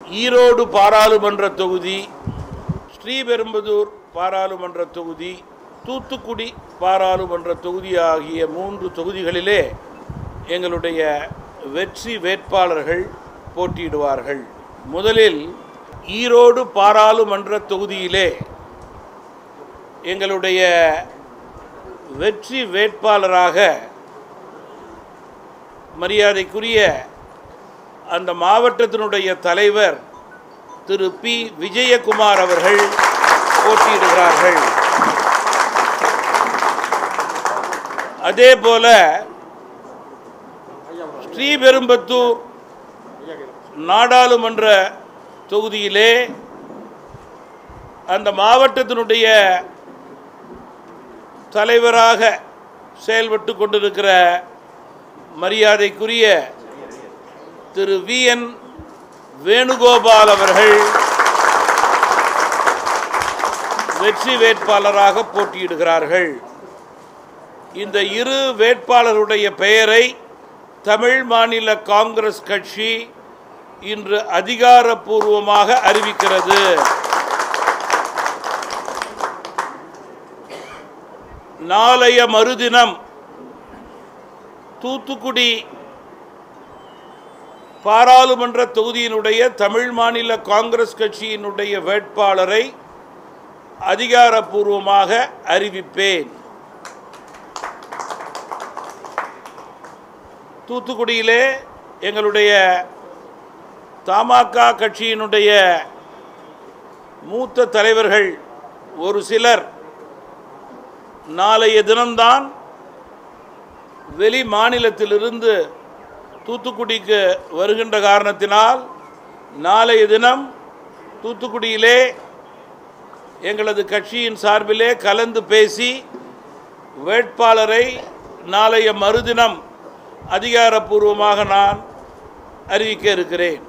ஈரோடு பாராளுமன்ற தொகுதி ஸ்ரீபெரும்புதூர் பாராளுமன்ற தொகுதி தூத்துக்குடி பாராளுமன்ற தொகுதி ஆகிய மூன்று தொகுதிகளிலே எங்களுடைய வெற்றி வேட்பாளர்கள் போட்டியிடுவார்கள் முதலில் ஈரோடு பாராளுமன்ற தொகுதியிலே எங்களுடைய வெற்றி வேட்பாளராக மரியாதைக்குரிய அந்த மாவட்டத்தினுடைய தலைவர் திரு பி விஜயகுமார் அவர்கள் போட்டியிடுகிறார்கள் அதே போல ஸ்ரீபெரும்பத்தூர் நாடாளுமன்ற தொகுதியிலே அந்த மாவட்டத்தினுடைய தலைவராக செயல்பட்டு கொண்டிருக்கிற மரியாதைக்குரிய திரு வி என் வேணுகோபால் அவர்கள் வெற்றி வேட்பாளராக போட்டியிடுகிறார்கள் இந்த இரு வேட்பாளருடைய பெயரை தமிழ் மாநில காங்கிரஸ் கட்சி இன்று அதிகாரப்பூர்வமாக அறிவிக்கிறது நாளைய மறுதினம் தூத்துக்குடி பாராளுமன்ற தொகுதியினுடைய தமிழ் மாநில காங்கிரஸ் கட்சியினுடைய வேட்பாளரை அதிகாரப்பூர்வமாக அறிவிப்பேன் தூத்துக்குடியிலே எங்களுடைய தமாக கட்சியினுடைய மூத்த தலைவர்கள் ஒரு சிலர் நாளைய தினம்தான் வெளி மாநிலத்திலிருந்து தூத்துக்குடிக்கு வருகின்ற காரணத்தினால் நாளைய தினம் தூத்துக்குடியிலே எங்களது கட்சியின் சார்பிலே கலந்து பேசி வேட்பாளரை நாளைய மறுதினம் அதிகாரப்பூர்வமாக நான் அறிவிக்க இருக்கிறேன்